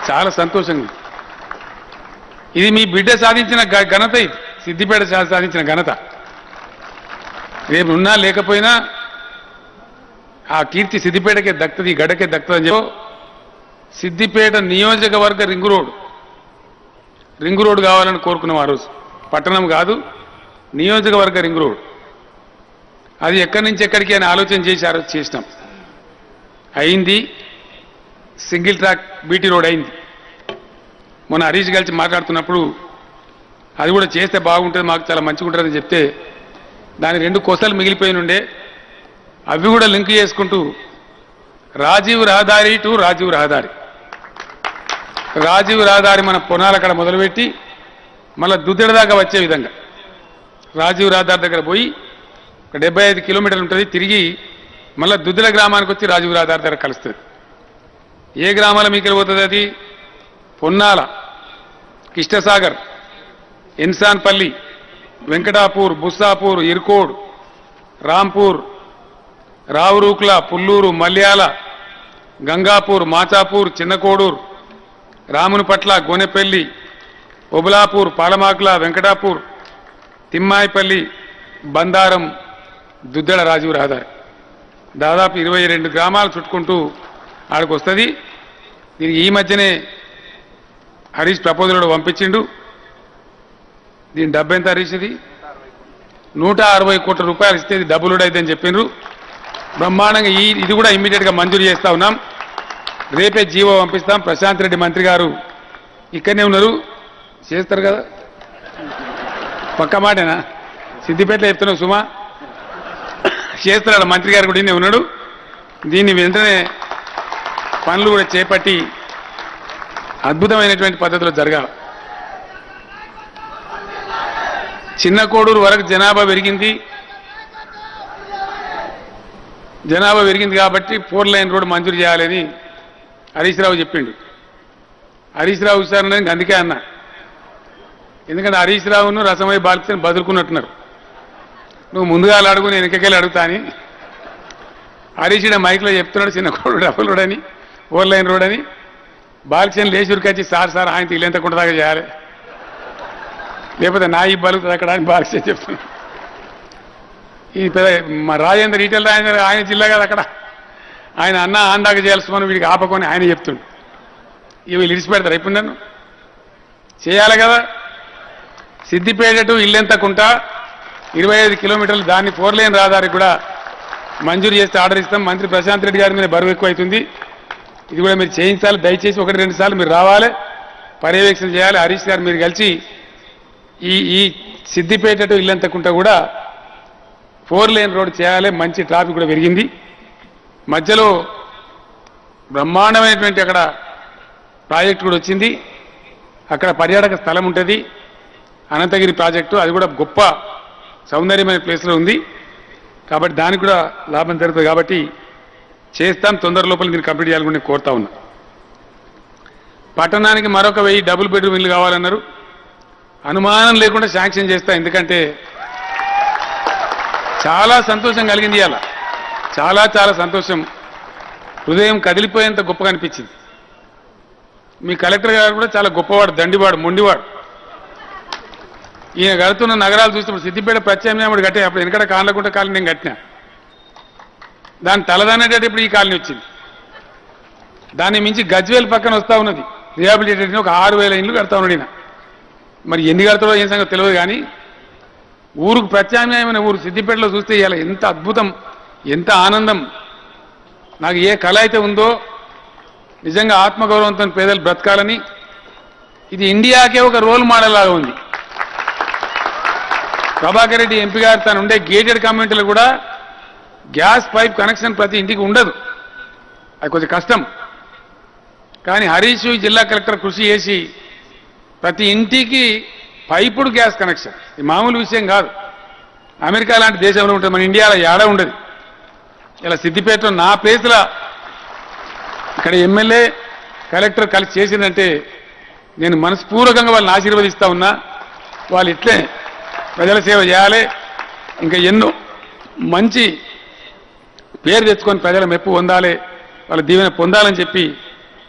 చాలా సంతోషంగా ఉంది ఇది మీ బిడ్డ సాధించిన గ- ఘనత ఇది సిద్దిపేట సా- సాధించిన ఘనత రేపు ఉన్నా లేకపోయినా ఆ కీర్తి సిద్దిపేటకే దక్కుతుంది ఈ గడకే దక్కుతుంది అని చెప్పి సిద్దిపేట నియోజకవర్గ రింగు రోడ్ రింగు రోడ్ కావాలని కోరుకున్నాం ఆ రోజు పట్టణం కాదు నియోజకవర్గ రింగు రోడ్ అది ఎక్కడి నుంచి ఎక్కడికి అని ఆలోచన చేసి ఆ రోజు చేసినాం అయింది సింగిల్ ట్రాక్ బీటీ రోడ్ అయింది మొన్న హరీష్ కలిసి మాట్లాడుతున్నప్పుడు అది కూడా చేస్తే బాగుంటుంది మాకు చాలా మంచిగా ఉంటుందని చెప్తే దాని రెండు కొసలు మిగిలిపోయి ఉండే అవి కూడా లింక్ చేసుకుంటూ రాజీవ్ రహదారి టు రాజీవ్ రహదారి రాజీవ్ రహదారి మన పొనాల అక్కడ మొదలుపెట్టి మళ్ళీ దుద్దెడ దాకా వచ్చే విధంగా రాజీవ్ రహదారి దగ్గర పోయి ఒక డెబ్బై ఐదు కిలోమీటర్లు ఉంటుంది తిరిగి మళ్ళీ దుద్దెల గ్రామానికి వచ్చి రాజీవ్ రహదారి దగ్గర కలుస్తుంది ఏ గ్రామాల మీకు పోతుంది అది పొన్నాల కిష్టసాగర్ ఇన్సాన్పల్లి వెంకటాపూర్ బుస్సాపూర్ ఇర్కోడ్ రాంపూర్ రావురూక్ల పుల్లూరు మల్యాల గంగాపూర్ మాచాపూర్ చిన్నకోడూరు రామునిపట్ల గోనెపల్లి ఒబులాపూర్ పాలమాకుల వెంకటాపూర్ తిమ్మాయిపల్లి బందారం దుద్దెడ రాజీవ్ రహదారి దాదాపు ఇరవై రెండు గ్రామాలు చుట్టుకుంటూ ఆడికి వస్తుంది దీనికి ఈ మధ్యనే హరీష్ ప్రపోజల్ కూడా పంపించిండు దీని డబ్బు ఎంత హరీష్ ఇది నూట అరవై కోట్ల రూపాయలు ఇస్తే ఇది డబ్బులు అయితే అని చెప్పిండ్రు బ్రహ్మాండంగా ఈ ఇది కూడా ఇమ్మీడియట్ గా మంజూరు చేస్తా ఉన్నాం రేపే జీవో పంపిస్తాం ప్రశాంత్ రెడ్డి మంత్రి గారు ఇక్కడనే ఉన్నారు చేస్తారు కదా పక్క మాటేనా సిద్దిపేటలో చెప్తున్నావు సుమా చేస్తున్నాడు మంత్రి గారు కూడా ఈయనే ఉన్నాడు దీన్ని వెంటనే పనులు కూడా చేపట్టి అద్భుతమైనటువంటి పద్ధతిలో జరగాలి చిన్న కోడూరు వరకు జనాభా పెరిగింది జనాభా పెరిగింది కాబట్టి ఫోర్ లైన్ రోడ్ మంజూరు చేయాలని హరీష్ రావు చెప్పిండు హరీష్ రావు విచారణ అందుకే అన్న ఎందుకంటే హరీష్ రావును రసమై బాలికని బదులుకున్నట్టున్నారు నువ్వు ముందుగా అడుగు నేను వెనకకెళ్ళి అడుగుతా అని హరీష్ ఈడ మైక్లో చెప్తున్నాడు చిన్న కోడు డబుల్ రోడ్ అని ఫోర్ లైన్ రోడ్ అని బాలకృష్ణ లేచి ఉరికొచ్చి సార్ సార్ ఆయన తీలేంత దాకా చేయాలి లేకపోతే నా ఈ బలుగుతుంది అక్కడ అని బాలకృష్ణ చెప్తున్నాడు ఈ పెద్ద మా రాజేంద్ర ఈటెల రాజేంద్ర ఆయన జిల్లా కదా అక్కడ ఆయన అన్న ఆందాక చేయాల్సి మనం వీడికి ఆపకొని ఆయన చెప్తుండు ఇవి వీళ్ళు ఇడిచిపెడతారు ఇప్పుడు నన్ను చేయాలి కదా సిద్దిపేట టు ఇల్లెంతకుంట ఇరవై ఐదు కిలోమీటర్లు దాన్ని ఫోర్ లేన్ రహదారికి కూడా మంజూరు చేస్తే ఆర్డర్ ఇస్తాం మంత్రి ప్రశాంత్ రెడ్డి గారి మీద బరువు ఎక్కువ అవుతుంది ఇది కూడా మీరు చేయించాలి దయచేసి ఒకటి రెండు సార్లు మీరు రావాలి పర్యవేక్షణ చేయాలి హరీష్ గారు మీరు కలిసి ఈ ఈ సిద్దిపేట టు ఇల్లంతకుంట కూడా ఫోర్ లేన్ రోడ్ చేయాలి మంచి ట్రాఫిక్ కూడా పెరిగింది మధ్యలో బ్రహ్మాండమైనటువంటి అక్కడ ప్రాజెక్ట్ కూడా వచ్చింది అక్కడ పర్యాటక స్థలం ఉంటుంది అనంతగిరి ప్రాజెక్టు అది కూడా గొప్ప సౌందర్యమైన ప్లేస్లో ఉంది కాబట్టి దానికి కూడా లాభం జరుగుతుంది కాబట్టి చేస్తాం తొందర లోపల దీన్ని కంప్లీట్ చేయాలని నేను కోరుతా ఉన్నా పట్టణానికి మరొక వెయ్యి డబుల్ బెడ్రూమ్ ఇల్లు కావాలన్నారు అనుమానం లేకుండా శాంక్షన్ చేస్తా ఎందుకంటే చాలా సంతోషం కలిగింది ఇవాళ చాలా చాలా సంతోషం హృదయం కదిలిపోయేంత గొప్పగా అనిపించింది మీ కలెక్టర్ గారు కూడా చాలా గొప్పవాడు దండివాడు మొండివాడు ఈయన కడుతున్న నగరాలు చూసినప్పుడు సిద్దిపేట ప్రత్యామ్నాయుడు కట్టే అప్పుడు వెనకడ కానలకుంట కాలనీ నేను కట్టినా దాని తలదనేటట్టు ఇప్పుడు ఈ కాలనీ వచ్చింది దాన్ని మించి గజ్వేల్ పక్కన వస్తా ఉన్నది రిహాబిలిటేషన్ ఒక ఆరు వేల ఇండ్లు కడతా ఉన్నాడు ఈయన మరి ఎన్ని కడతాడో ఏం సంగతి తెలియదు కానీ ఊరుకు ప్రత్యామ్నాయమైన ఊరు సిద్దిపేటలో చూస్తే ఇవాళ ఎంత అద్భుతం ఎంత ఆనందం నాకు ఏ కళ అయితే ఉందో నిజంగా ఆత్మగౌరవంతో పేదలు బ్రతకాలని ఇది ఇండియాకే ఒక రోల్ మోడల్ లాగా ఉంది ప్రభాకర్ రెడ్డి ఎంపీ గారు తను ఉండే గేటెడ్ కమ్యూనిటీలో కూడా గ్యాస్ పైప్ కనెక్షన్ ప్రతి ఇంటికి ఉండదు అది కొంచెం కష్టం కానీ హరీష్ ఈ జిల్లా కలెక్టర్ కృషి చేసి ప్రతి ఇంటికి పైపుడు గ్యాస్ కనెక్షన్ ఇది మామూలు విషయం కాదు అమెరికా లాంటి దేశంలో ఉంటుంది మన ఇండియాలో ఏడా ఉండదు ఇలా సిద్దిపేటలో నా ప్లేస్లో ఇక్కడ ఎమ్మెల్యే కలెక్టర్ కలిసి చేసిందంటే నేను మనస్పూర్వకంగా వాళ్ళని ఆశీర్వదిస్తా ఉన్నా వాళ్ళు ఇట్లే ప్రజల సేవ చేయాలి ఇంకా ఎన్నో మంచి పేరు తెచ్చుకొని ప్రజల మెప్పు పొందాలి వాళ్ళ దీవెన పొందాలని చెప్పి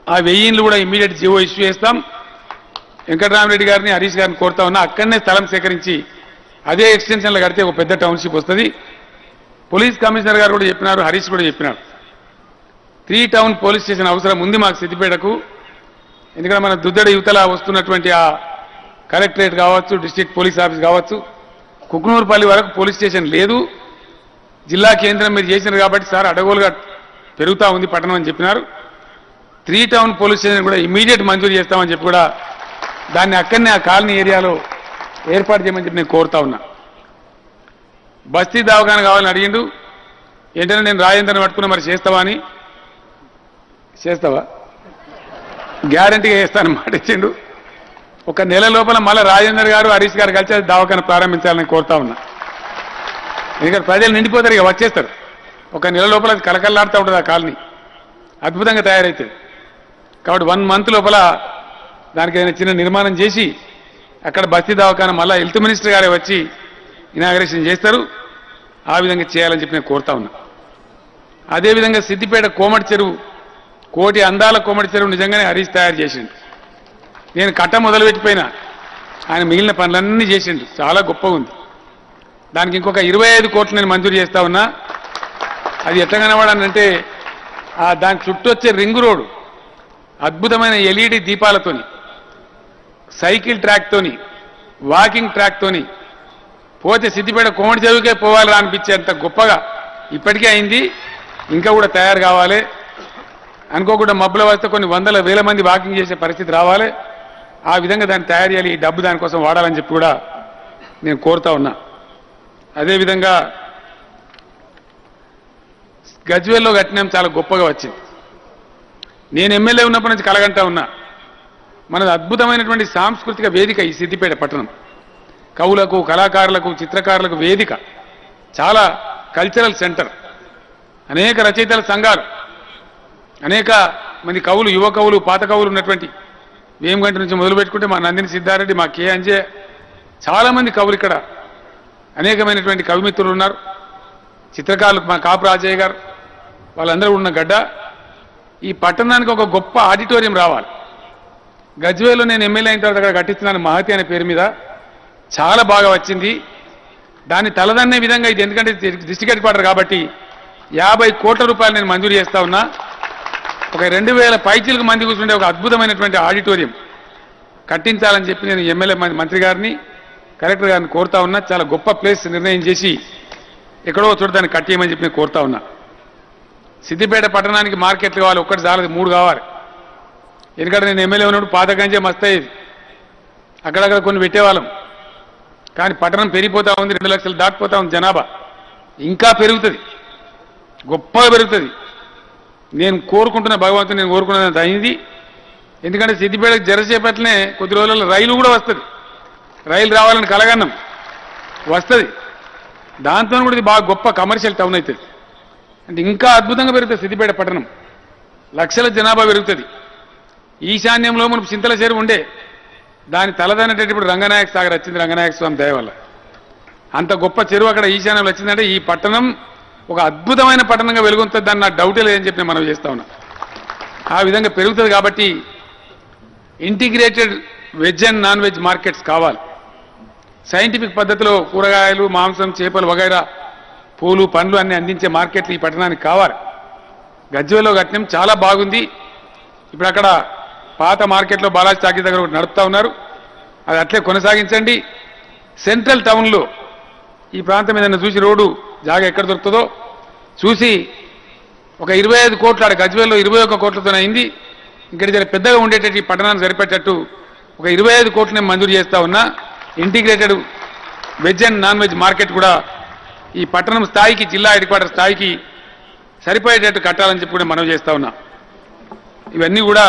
ఆ వెయ్యిన్లు కూడా ఇమ్మీడియట్ జీవో ఇష్యూ చేస్తాం వెంకటరామరెడ్డి గారిని హరీష్ గారిని కోరుతా ఉన్నా అక్కడనే స్థలం సేకరించి అదే ఎక్స్టెన్షన్లో కడితే ఒక పెద్ద టౌన్షిప్ వస్తుంది పోలీస్ కమిషనర్ గారు కూడా చెప్పినారు హరీష్ కూడా చెప్పినారు త్రీ టౌన్ పోలీస్ స్టేషన్ అవసరం ఉంది మాకు సిద్దిపేటకు ఎందుకంటే మన దుద్దడి యువతల వస్తున్నటువంటి ఆ కలెక్టరేట్ కావచ్చు డిస్ట్రిక్ట్ పోలీస్ ఆఫీస్ కావచ్చు కుక్నూరుపల్లి వరకు పోలీస్ స్టేషన్ లేదు జిల్లా కేంద్రం మీరు చేసినారు కాబట్టి సార్ అడగోలుగా పెరుగుతా ఉంది పట్టణం అని చెప్పినారు త్రీ టౌన్ పోలీస్ స్టేషన్ కూడా ఇమీడియట్ మంజూరు చేస్తామని చెప్పి కూడా దాన్ని అక్కడనే ఆ కాలనీ ఏరియాలో ఏర్పాటు చేయమని చెప్పి నేను కోరుతా ఉన్నా బస్తీ దవాఖాన కావాలని అడిగిండు ఏంటంటే నేను రాజేంద్రని పట్టుకున్నా మరి చేస్తావా అని చేస్తావా గ్యారంటీగా చేస్తాను మాట ఇచ్చిండు ఒక నెల లోపల మళ్ళీ రాజేందర్ గారు హరీష్ గారు కలిసి అది దవాఖాన ప్రారంభించాలని కోరుతా ఉన్నా ఎందుకంటే ప్రజలు నిండిపోతారు ఇక వచ్చేస్తారు ఒక నెల లోపల అది కలకల్లాడుతూ ఉంటుంది ఆ కాలనీ అద్భుతంగా తయారవుతుంది కాబట్టి వన్ మంత్ లోపల దానికి ఏదైనా చిన్న నిర్మాణం చేసి అక్కడ బస్తీ దవాఖాన మళ్ళీ హెల్త్ మినిస్టర్ గారే వచ్చి ఇనాగరేషన్ చేస్తారు ఆ విధంగా చేయాలని చెప్పి నేను కోరుతా ఉన్నా అదేవిధంగా సిద్దిపేట కోమటి చెరువు కోటి అందాల కోమటి చెరువు నిజంగానే హరీష్ తయారు చేసిండు నేను కట్ట మొదలుపెట్టిపోయినా ఆయన మిగిలిన పనులన్నీ చేసిండు చాలా గొప్పగా ఉంది దానికి ఇంకొక ఇరవై ఐదు కోట్లు నేను మంజూరు చేస్తా ఉన్నా అది ఎట్లా కనబడానంటే ఆ దాని చుట్టూ వచ్చే రింగ్ రోడ్డు అద్భుతమైన ఎల్ఈడి దీపాలతోని సైకిల్ ట్రాక్తోని వాకింగ్ ట్రాక్తోని పోతే సిద్దిపేట కోమటి చెరువుకే పోవాలని అనిపించేంత గొప్పగా ఇప్పటికే అయింది ఇంకా కూడా తయారు కావాలి అనుకోకుండా మబ్బుల వస్తే కొన్ని వందల వేల మంది వాకింగ్ చేసే పరిస్థితి రావాలి ఆ విధంగా దాన్ని తయారు చేయాలి ఈ డబ్బు దానికోసం వాడాలని చెప్పి కూడా నేను కోరుతా ఉన్నా అదేవిధంగా గజ్వేల్లో కట్టినాం చాలా గొప్పగా వచ్చింది నేను ఎమ్మెల్యే ఉన్నప్పటి నుంచి కలగంటా ఉన్నా మనది అద్భుతమైనటువంటి సాంస్కృతిక వేదిక ఈ సిద్దిపేట పట్టణం కవులకు కళాకారులకు చిత్రకారులకు వేదిక చాలా కల్చరల్ సెంటర్ అనేక రచయితల సంఘాలు అనేక మంది కవులు యువ కవులు పాత కవులు ఉన్నటువంటి వేమగంట నుంచి మొదలు పెట్టుకుంటే మా నందిని సిద్ధారెడ్డి మా కే అంజే చాలా మంది కవులు ఇక్కడ అనేకమైనటువంటి కవిమిత్రులు ఉన్నారు చిత్రకారులు మా కాపు రాజయ్య గారు వాళ్ళందరూ ఉన్న గడ్డ ఈ పట్టణానికి ఒక గొప్ప ఆడిటోరియం రావాలి గజ్వేలో నేను ఎమ్మెల్యే అయిన తర్వాత అక్కడ కట్టిస్తున్నాను మహతి అనే పేరు మీద చాలా బాగా వచ్చింది దాన్ని తలదన్నే విధంగా ఇది ఎందుకంటే డిస్టిక్ హెడ్ క్వార్టర్ కాబట్టి యాభై కోట్ల రూపాయలు నేను మంజూరు చేస్తా ఉన్నా ఒక రెండు వేల పైచీలకు మంది కూర్చుంటే ఒక అద్భుతమైనటువంటి ఆడిటోరియం కట్టించాలని చెప్పి నేను ఎమ్మెల్యే మం- మంత్రి గారిని కలెక్టర్ గారిని కోరుతా ఉన్నా చాలా గొప్ప ప్లేస్ నిర్ణయం చేసి ఎక్కడో చోట దాన్ని కట్టేయమని చెప్పి నేను కోరుతా ఉన్నా సిద్దిపేట పట్టణానికి మార్కెట్లు కావాలి ఒక్కటి చాలదు మూడు కావాలి ఎందుకంటే నేను ఎమ్మెల్యే ఉన్నప్పుడు పాత గంజే మస్తయ్యేది అక్కడక్కడ కొన్ని పెట్టేవాళ్ళం కానీ పట్టణం పెరిగిపోతా ఉంది రెండు లక్షలు దాటిపోతా ఉంది జనాభా ఇంకా పెరుగుతుంది గొప్పగా పెరుగుతుంది నేను కోరుకుంటున్న భగవంతుని నేను కోరుకున్నది అయింది ఎందుకంటే సిద్దిపేటకు జరసేపట్లనే కొద్ది రోజుల్లో రైలు కూడా వస్తుంది రైలు రావాలని కలగన్నాం వస్తుంది దాంతో కూడా ఇది బాగా గొప్ప కమర్షియల్ టౌన్ అవుతుంది అంటే ఇంకా అద్భుతంగా పెరుగుతుంది సిద్దిపేట పట్టణం లక్షల జనాభా పెరుగుతుంది ఈశాన్యంలో మనకు చింతల చెరువు ఉండే దాని తలదనేటప్పుడు ఇప్పుడు రంగనాయక సాగర్ వచ్చింది రంగనాయక స్వామి దయ వల్ల అంత గొప్ప చెరువు అక్కడ ఈశాన్యంలో వచ్చిందంటే ఈ పట్టణం ఒక అద్భుతమైన పట్టణంగా వెలుగొంటుంది దాన్ని నాకు డౌటే లేదని చెప్పి నేను మనం చేస్తా ఉన్నా ఆ విధంగా పెరుగుతుంది కాబట్టి integrated veg and non veg markets కావాలి సైంటిఫిక్ పద్ధతిలో కూరగాయలు మాంసం చేపలు వగైరా పూలు పండ్లు అన్ని అందించే మార్కెట్లు ఈ పట్టణానికి కావాలి గజ్వేలో కట్నం చాలా బాగుంది ఇప్పుడు అక్కడ పాత మార్కెట్లో బాలాజీ టాకీ దగ్గర ఒకటి నడుపుతా ఉన్నారు అది అట్లే కొనసాగించండి సెంట్రల్ టౌన్లో ఈ ప్రాంతం ఏదైనా చూసి రోడ్డు జాగా ఎక్కడ దొరుకుతుందో చూసి ఒక ఇరవై ఐదు కోట్లు ఆడ గజ్వేల్లో ఇరవై ఒక్క కోట్లతో అయింది ఇక్కడ జర పెద్దగా ఉండేటట్టు ఈ పట్టణానికి సరిపెట్టేటట్టు ఒక ఇరవై ఐదు కోట్లు నేను మంజూరు చేస్తా ఉన్నా integrated veg and non veg market కూడా ఈ పట్టణం స్థాయికి జిల్లా హెడ్ క్వార్టర్ స్థాయికి సరిపోయేటట్టు కట్టాలని చెప్పి కూడా మనం చేస్తా ఉన్నా ఇవన్నీ కూడా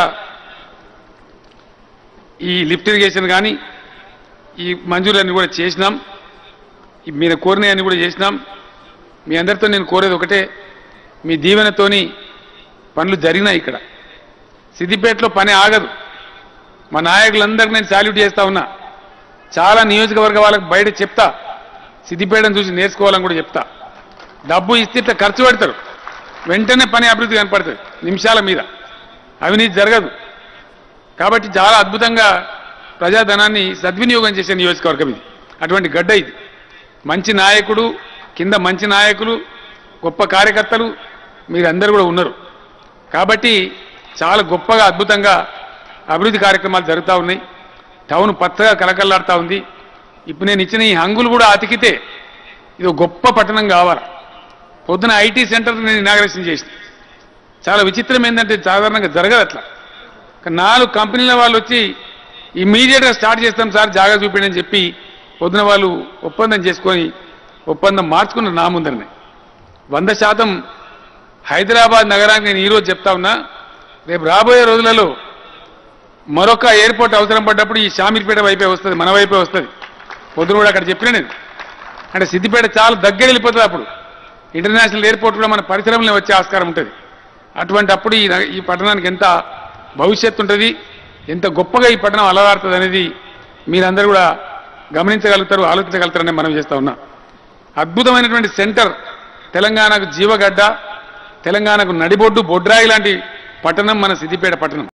ఈ లిఫ్ట్ ఇరిగేషన్ కానీ ఈ మంజూరులన్నీ కూడా చేసినాం ఈ మీరు కోరినవన్నీ కూడా చేసినాం మీ అందరితో నేను కోరేది ఒకటే మీ దీవెనతోని పనులు జరిగినాయి ఇక్కడ సిద్దిపేటలో పని ఆగదు మా నాయకులందరికీ నేను సాల్యూట్ చేస్తా ఉన్నా చాలా నియోజకవర్గ వాళ్ళకి బయట చెప్తా సిద్దిపేటను చూసి నేర్చుకోవాలని కూడా చెప్తా డబ్బు ఇస్తే ఇట్లా ఖర్చు పెడతారు వెంటనే పని అభివృద్ధి కనపడుతుంది నిమిషాల మీద అవినీతి జరగదు కాబట్టి చాలా అద్భుతంగా ప్రజాధనాన్ని సద్వినియోగం చేసే నియోజకవర్గం ఇది అటువంటి గడ్డ ఇది మంచి నాయకుడు కింద మంచి నాయకులు గొప్ప కార్యకర్తలు మీరందరూ కూడా ఉన్నారు కాబట్టి చాలా గొప్పగా అద్భుతంగా అభివృద్ధి కార్యక్రమాలు జరుగుతూ ఉన్నాయి టౌన్ పచ్చగా కలకల్లాడుతూ ఉంది ఇప్పుడు నేను ఇచ్చిన ఈ హంగులు కూడా అతికితే ఇది ఒక గొప్ప పట్టణం కావాలి పొద్దున ఐటీ సెంటర్ నేను ఇనాగ్రేషన్ చేసిన చాలా విచిత్రం ఏంటంటే సాధారణంగా జరగదు అట్లా ఒక నాలుగు కంపెనీల వాళ్ళు వచ్చి ఇమీడియట్గా స్టార్ట్ చేస్తాం సార్ జాగా చూపించండి అని చెప్పి పొద్దున వాళ్ళు ఒప్పందం చేసుకొని ఒప్పందం మార్చుకున్న నా ముందరనే వంద శాతం హైదరాబాద్ నగరానికి నేను ఈరోజు చెప్తా ఉన్నా రేపు రాబోయే రోజులలో మరొక ఎయిర్పోర్ట్ అవసరం పడ్డప్పుడు ఈ షామీర్పేట వైపే వస్తుంది మన వైపే వస్తుంది పొద్దున కూడా అక్కడ చెప్పిన నేను అంటే సిద్దిపేట చాలా దగ్గర వెళ్ళిపోతుంది అప్పుడు ఇంటర్నేషనల్ ఎయిర్పోర్ట్ కూడా మన పరిసరంలో వచ్చే ఆస్కారం ఉంటుంది అటువంటి అప్పుడు ఈ నగ- ఈ పట్టణానికి ఎంత భవిష్యత్తు ఉంటుంది ఎంత గొప్పగా ఈ పట్టణం అలవారుతుంది అనేది మీరందరూ కూడా గమనించగలుగుతారు ఆలోచించగలుగుతారని మనం చేస్తా ఉన్నా అద్భుతమైనటువంటి సెంటర్ తెలంగాణకు జీవగడ్డ తెలంగాణకు నడిబొడ్డు బొడ్రాయి లాంటి పట్టణం మన సిద్దిపేట పట్టణం